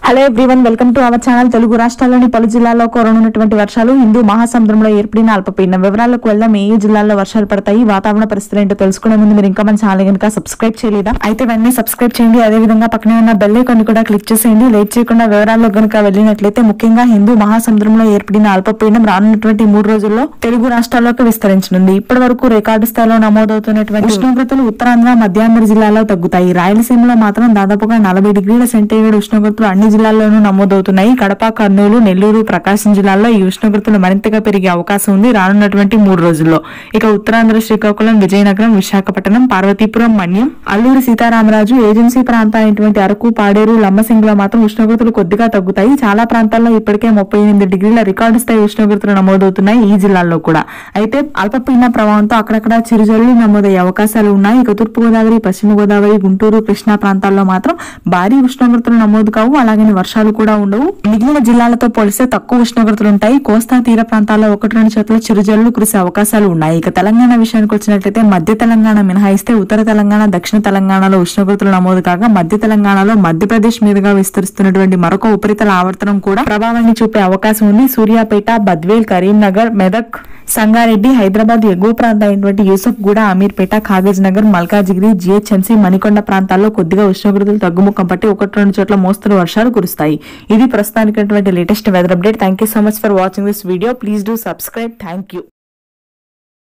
hello everyone welcome to our channel Telugu రాష్ట్రాల్లోని పలు జిల్లాల్లో కురనున్నటువంటి వర్షాలు హిందూ మహాసముద్రంలో ఏర్పడిన అల్పపీడనం వివరాలకు వెళ్దాం ఏ ఏ జిల్లాల్లో వర్షాలు పడతాయి వాతావరణ పరిస్థితులు ఏంటో తెలుసుకునే ముందు మీరు ఇంకా మన ఛానల్ కనుక సబ్స్క్రైబ్ చేయలేదా అయితే వెంటనే సబ్స్క్రైబ్ చేయండి అదే విధంగా పక్కనే ఉన్న బెల్ ఐకాన్ కూడా క్లిక్ చేసేయండి లేట్ చేయకుండా వివరాల్లో కనుక వెళ్ళినట్లయితే ముఖ్యంగా హిందూ మహాసముద్రంలో ఏర్పడిన అల్పపీడనం రానున్నటువంటి మూడు రోజుల్లో తెలుగు రాష్ట్రాల్లోకి విస్తరించనుంది ఇప్పటి వరకు రికార్డు స్థాయిలో నమోదవుతున్నటువంటి ఉష్ణోగ్రతలు ఉత్తరాంధ్ర మధ్యాంధ్ర జిల్లాలో తగ్గుతాయి రాయలసీమలో మాత్రం దాదాపుగా నలభై డిగ్రీల సెంటీగ్రేడ్ ఉష్ణోగ్రతలు అన్ని జిల్లాల్లోనూ నమోదవుతున్నాయి కడప కర్నూలు నెల్లూరు ప్రకాశం జిల్లాల్లో ఈ ఉష్ణోగ్రతలు మరింతగా పెరిగే అవకాశం ఉంది రానున్నటువంటి మూడు రోజుల్లో ఇక ఉత్తరాంధ్ర శ్రీకాకుళం విజయనగరం విశాఖపట్నం పార్వతీపురం మన్యం అల్లూరి సీతారామరాజు ఏజెన్సీ ప్రాంతాలైనటువంటి అరకు పాడేరు లంబసింగిలో మాత్రం ఉష్ణోగ్రతలు కొద్దిగా తగ్గుతాయి చాలా ప్రాంతాల్లో ఇప్పటికే ముప్పై ఎనిమిది డిగ్రీల రికార్డు స్థాయి ఉష్ణోగ్రతలు నమోదవుతున్నాయి ఈ జిల్లాల్లో కూడా అయితే అల్పపీడన ప్రభావంతో అక్కడక్కడ చిరుజల్లు నమోదయ్యే అవకాశాలు ఉన్నాయి ఇక తూర్పు గోదావరి పశ్చిమ గోదావరి గుంటూరు కృష్ణా ప్రాంతాల్లో మాత్రం భారీ ఉష్ణోగ్రతలు నమోదు కావు అలాగని వర్షాలు కూడా ఉండవు మిగిలిన జిల్లాలతో పోలిస్తే తక్కువ ఉష్ణోగ్రతలు ఉంటాయి కోస్తా తీర ప్రాంతాల్లో ఒకటి రెండు చోట్ల చిరుజల్లు కురిసే అవకాశాలు ఉన్నాయి ఇక తెలంగాణ విషయానికి వచ్చినట్లయితే మధ్య తెలంగాణ మినహాయిస్తే ఉత్తర తెలంగాణ దక్షిణ తెలంగాణలో ఉష్ణోగ్రతలు నమోదు కాగా మధ్య తెలంగాణలో మధ్యప్రదేశ్ మీదుగా విస్తరిస్తున్నటువంటి మరొక ఉపరితల ఆవర్తనం కూడా ప్రభావాన్ని చూపే అవకాశం ఉంది సూర్యాపేట బద్వేల్ కరీంనగర్ మెదక్ సంగారెడ్డి హైదరాబాద్ ఎగువ ప్రాంతమైనటువంటి Yousufguda Ameerpet Kagaznagar Malkajgiri GHMC Manikonda ప్రాంతాల్లో కొద్దిగా ఉష్ణోగ్రతలు తగ్గుముఖం పట్టి ఒకటి రెండు చోట్ల మోస్తరు వర్షాలు కురుస్తాయి ఇది ప్రస్తుతానికి latest weather update thank you so much for watching this video please do subscribe thank you